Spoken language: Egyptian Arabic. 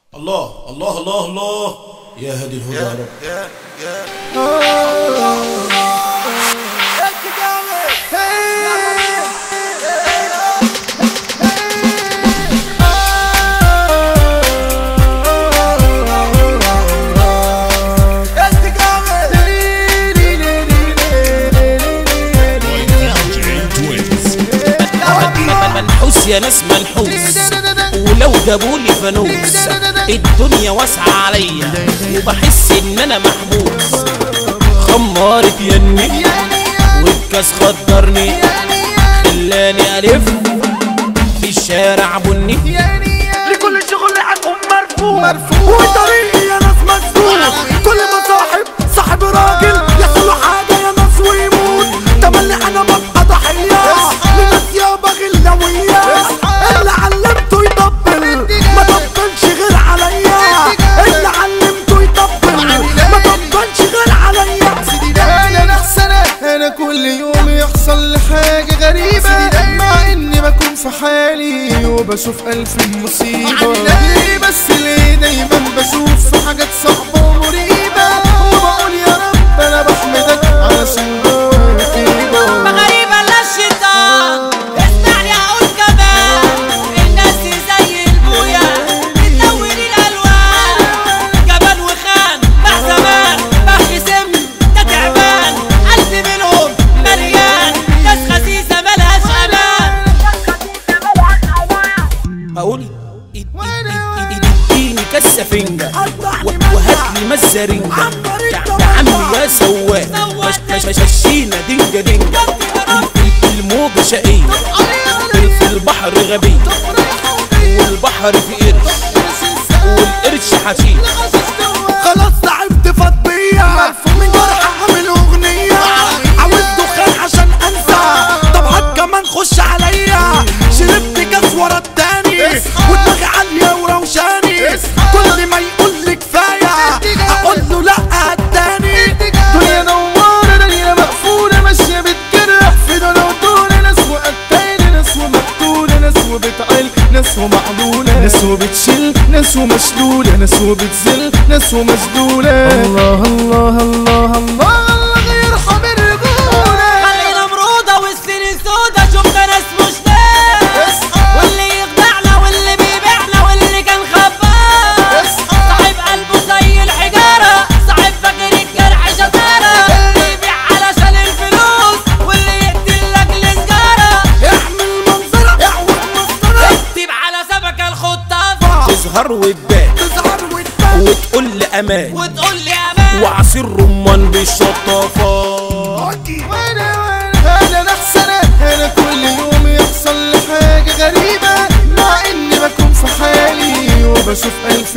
الله الله الله الله يا هادي الهدى يا رب منحوس يا ناس منحوس ولو جابولي فانوس الدنيا واسعة عليا وبحس ان انا محبوس خمارة يني والكاس خدرني خلاني الف في الشارع بني لكل شغل عنهم مرفوع مرفوع وطريقي يا ناس مسدود كل ما صاحب صاحب راجل يحصل له حاجه يا ناس ويموت تملي انا ببقى ضحيه لناس يابا غلاويه اللي علمته يطبل ما طبلش غير عليا اللي علمته يطبل ما طبلش غير عليا انا نحسنة انا كل يوم يحصل لي حاجة غريبة مع اني بكون في حالي وبشوف الف مصيبة ليه بس ليه دايما بشوف في حاجات صعبة ومريبة وبقول يا رب انا بحمدك علشان جوايا طيبة غريبة لا الشيطان اسمعني اقول كمان الناس زي البويا بتلون الالوان جبان وخان مع زمان بحكي سم ده تعبان قلبي منهم مليان ناس خسيسة ملهاش امان اقول اد- اد- اد- اد- اديني كاسة فنجة وهات لي مزرنجة يا عمي يا سواق مش مش مش مشينا دنجة دنجة في الموجة شقية في- في البحر غبي والبحر في قرش والقرش حشيش خلاص تعبت فضية من جرح عامل اغنية عاوز دخان عشان انسى طب هات كمان خش عليا شربت كاس ورا التاني ودماغي عالية وروشاني كل ما يقول لي كفاية اقول له لا هداني دنيا نوارة دنيا مقفولة ماشية بتجرح في دولة ودولة ناس وقتالة ناس ومقتولة ناس وبتعل ناس ومعلولة ناس وبتشل ناس ومشلولة ناس وبتزل ناس ومسدولة الله الله الله الله الله يرحم الرجولة خلينا مرودة والسنين سودة شفنا ناس مش ناس واللي يخدعنا واللي بيبيعنا واللي كان خباز صاحب قلبه زي الحجارة صاحب فاكر الجرح شطارة اللي يبيع علشان الفلوس واللي يقتل لاجل سجارة احمل منظرة اعوج مسطرة اكتب على سبك الخطافة تظهر وتبان تظهر وتبان وتقول لي امان وتقول لي امان وعصير رمان بالشطافة وانا وانا انا نحسنة انا كل يوم يحصل لي حاجة غريبة مع اني بكون في حالي وبشوف الف